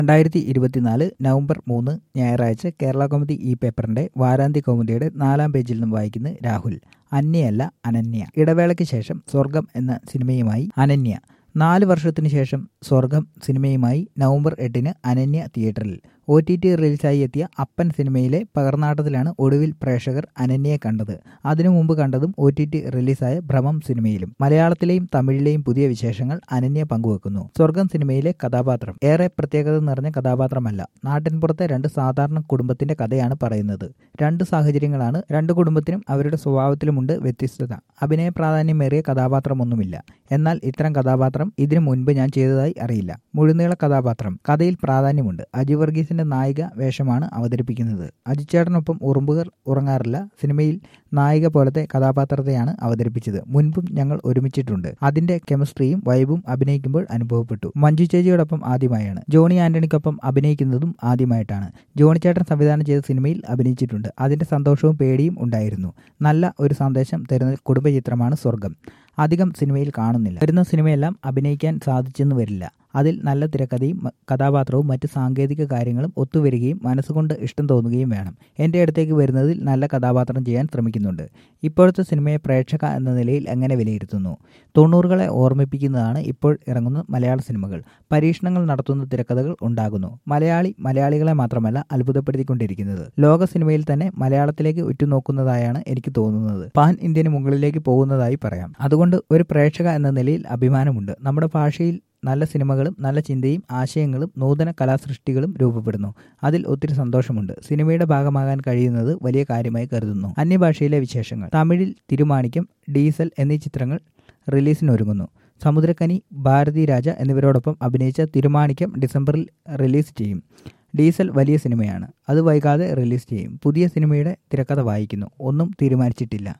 രണ്ടായിരത്തി ഇരുപത്തിനാല് നവംബർ മൂന്ന് ഞായറാഴ്ച കേരള കൗമുദി ഈ പേപ്പറിന്റെ വാരാന്ത്യ കൗമുദിയുടെ നാലാം പേജിൽ നിന്നും വായിക്കുന്ന രാഹുൽ അന്യയല്ല അനന്യ ഇടവേളയ്ക്ക് ശേഷം സ്വർഗം എന്ന സിനിമയുമായി അനന്യ നാല് വർഷത്തിനു ശേഷം സ്വർഗം സിനിമയുമായി നവംബർ എട്ടിന് അനന്യ തിയേറ്ററിൽ ഒ ടി ടി റിലീസായി എത്തിയ അപ്പൻ സിനിമയിലെ പകർനാട്ടത്തിലാണ് ഒടുവിൽ പ്രേക്ഷകർ അനന്യയെ കണ്ടത് അതിനു മുമ്പ് കണ്ടതും ഒ ടി ടി റിലീസായ ഭ്രമം സിനിമയിലും മലയാളത്തിലെയും തമിഴിലെയും പുതിയ വിശേഷങ്ങൾ അനന്യ പങ്കുവെക്കുന്നു സ്വർഗം സിനിമയിലെ കഥാപാത്രം ഏറെ പ്രത്യേകത നിറഞ്ഞ കഥാപാത്രമല്ല നാട്ടിൻപുറത്തെ രണ്ട് സാധാരണ കുടുംബത്തിന്റെ കഥയാണ് പറയുന്നത് രണ്ട് സാഹചര്യങ്ങളാണ് രണ്ട് കുടുംബത്തിനും അവരുടെ സ്വഭാവത്തിലുമുണ്ട് വ്യത്യസ്തത അഭിനയ പ്രാധാന്യമേറിയ കഥാപാത്രമൊന്നുമില്ല എന്നാൽ ഇത്തരം കഥാപാത്രം ഇതിനു മുൻപ് ഞാൻ ചെയ്തതായി അറിയില്ല മുഴുനീള കഥാപാത്രം കഥയിൽ പ്രാധാന്യമുണ്ട് അജി വർഗീസിന്റെ നായിക വേഷമാണ് അവതരിപ്പിക്കുന്നത് അജിച്ചേട്ടനൊപ്പം ഉറുമ്പുകൾ ഉറങ്ങാറില്ല സിനിമയിൽ നായിക പോലത്തെ കഥാപാത്രത്തെയാണ് അവതരിപ്പിച്ചത് മുൻപും ഞങ്ങൾ ഒരുമിച്ചിട്ടുണ്ട് അതിന്റെ കെമിസ്ട്രിയും വൈബും അഭിനയിക്കുമ്പോൾ അനുഭവപ്പെട്ടു മഞ്ജു ചേച്ചിയോടൊപ്പം ആദ്യമായാണ് ജോണി ആന്റണിക്കൊപ്പം അഭിനയിക്കുന്നതും ആദ്യമായിട്ടാണ് ജോണി ചേട്ടൻ സംവിധാനം ചെയ്ത സിനിമയിൽ അഭിനയിച്ചിട്ടുണ്ട് അതിന്റെ സന്തോഷവും പേടിയും ഉണ്ടായിരുന്നു നല്ല ഒരു സന്ദേശം തരുന്ന കുടുംബചിത്രമാണ് സ്വർഗം അധികം സിനിമയിൽ കാണുന്നില്ല വരുന്ന സിനിമയെല്ലാം അഭിനയിക്കാൻ സാധിച്ചെന്ന് വരില്ല അതിൽ നല്ല തിരക്കഥയും കഥാപാത്രവും മറ്റ് സാങ്കേതിക കാര്യങ്ങളും ഒത്തുവരികയും മനസ്സുകൊണ്ട് ഇഷ്ടം തോന്നുകയും വേണം എൻ്റെ അടുത്തേക്ക് വരുന്നതിൽ നല്ല കഥാപാത്രം ചെയ്യാൻ ശ്രമിക്കുന്നുണ്ട് ഇപ്പോഴത്തെ സിനിമയെ പ്രേക്ഷക എന്ന നിലയിൽ എങ്ങനെ വിലയിരുത്തുന്നു തൊണ്ണൂറുകളെ ഓർമ്മിപ്പിക്കുന്നതാണ് ഇപ്പോൾ ഇറങ്ങുന്ന മലയാള സിനിമകൾ പരീക്ഷണങ്ങൾ നടത്തുന്ന തിരക്കഥകൾ ഉണ്ടാകുന്നു മലയാളി മലയാളികളെ മാത്രമല്ല അത്ഭുതപ്പെടുത്തിക്കൊണ്ടിരിക്കുന്നത് ലോക സിനിമയിൽ തന്നെ മലയാളത്തിലേക്ക് ഉറ്റുനോക്കുന്നതായാണ് എനിക്ക് തോന്നുന്നത് പാൻ ഇന്ത്യന് മുകളിലേക്ക് പോകുന്നതായി പറയാം അതുകൊണ്ട് ഒരു പ്രേക്ഷക എന്ന നിലയിൽ അഭിമാനമുണ്ട് നമ്മുടെ ഭാഷയിൽ നല്ല സിനിമകളും നല്ല ചിന്തയും ആശയങ്ങളും നൂതന കലാസൃഷ്ടികളും രൂപപ്പെടുന്നു അതിൽ ഒത്തിരി സന്തോഷമുണ്ട് സിനിമയുടെ ഭാഗമാകാൻ കഴിയുന്നത് വലിയ കാര്യമായി കരുതുന്നു അന്യഭാഷയിലെ വിശേഷങ്ങൾ തമിഴിൽ തിരുമാണിക്യം ഡീസൽ എന്നീ ചിത്രങ്ങൾ റിലീസിനൊരുങ്ങുന്നു സമുദ്രക്കനി ഭാരതി രാജ എന്നിവരോടൊപ്പം അഭിനയിച്ച തിരുമാണിക്യം ഡിസംബറിൽ റിലീസ് ചെയ്യും ഡീസൽ വലിയ സിനിമയാണ് അത് വൈകാതെ റിലീസ് ചെയ്യും പുതിയ സിനിമയുടെ തിരക്കഥ വായിക്കുന്നു ഒന്നും തീരുമാനിച്ചിട്ടില്ല